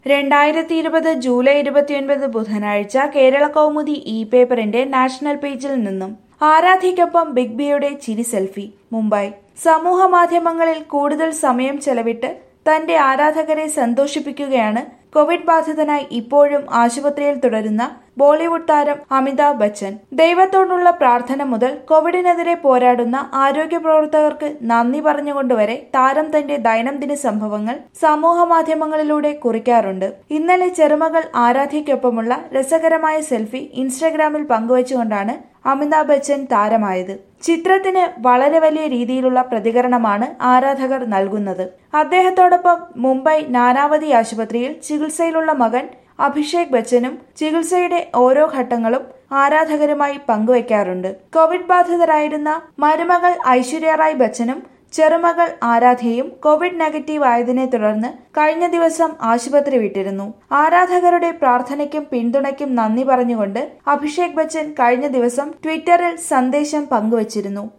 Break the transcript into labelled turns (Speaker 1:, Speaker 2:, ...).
Speaker 1: രണ്ടായിരത്തി ഇരുപത് ജൂലൈ ഇരുപത്തിയൊൻപത് ബുധനാഴ്ച കേരള കൗമുദി ഇ പേപ്പറിന്റെ നാഷണൽ പേജിൽ നിന്നും ആരാധ്യയ്ക്കൊപ്പം ബിഗ് ബിയുടെ ചിരി സെൽഫി മുംബൈ സമൂഹ മാധ്യമങ്ങളിൽ കൂടുതൽ സമയം ചെലവിട്ട് തന്റെ ആരാധകരെ സന്തോഷിപ്പിക്കുകയാണ് കോവിഡ് ബാധിതനായി ഇപ്പോഴും ആശുപത്രിയിൽ തുടരുന്ന ബോളിവുഡ് താരം അമിതാഭ് ബച്ചൻ ദൈവത്തോടുള്ള പ്രാർത്ഥന മുതൽ കോവിഡിനെതിരെ പോരാടുന്ന ആരോഗ്യ പ്രവർത്തകർക്ക് നന്ദി പറഞ്ഞുകൊണ്ടുവരെ താരം തന്റെ ദൈനംദിന സംഭവങ്ങൾ സമൂഹ മാധ്യമങ്ങളിലൂടെ കുറിക്കാറുണ്ട് ഇന്നലെ ചെറുമകൾ ആരാധ്യയ്ക്കൊപ്പമുള്ള രസകരമായ സെൽഫി ഇൻസ്റ്റഗ്രാമിൽ പങ്കുവച്ചുകൊണ്ടാണ് അമിതാഭ് ബച്ചൻ താരമായത് ചിത്രത്തിന് വളരെ വലിയ രീതിയിലുള്ള പ്രതികരണമാണ് ആരാധകർ നൽകുന്നത് അദ്ദേഹത്തോടൊപ്പം മുംബൈ നാനാവതി ആശുപത്രിയിൽ ചികിത്സയിലുള്ള മകൻ അഭിഷേക് ബച്ചനും ചികിത്സയുടെ ഓരോ ഘട്ടങ്ങളും ആരാധകരുമായി പങ്കുവയ്ക്കാറുണ്ട് കോവിഡ് ബാധിതരായിരുന്ന മരുമകൾ ഐശ്വര്യ റായ് ബച്ചനും ചെറുമകൾ ആരാധ്യയും കോവിഡ് നെഗറ്റീവ് ആയതിനെ തുടർന്ന് കഴിഞ്ഞ ദിവസം ആശുപത്രി വിട്ടിരുന്നു ആരാധകരുടെ പ്രാർത്ഥനയ്ക്കും പിന്തുണയ്ക്കും നന്ദി പറഞ്ഞുകൊണ്ട് അഭിഷേക് ബച്ചൻ കഴിഞ്ഞ ദിവസം ട്വിറ്ററിൽ സന്ദേശം പങ്കുവച്ചിരുന്നു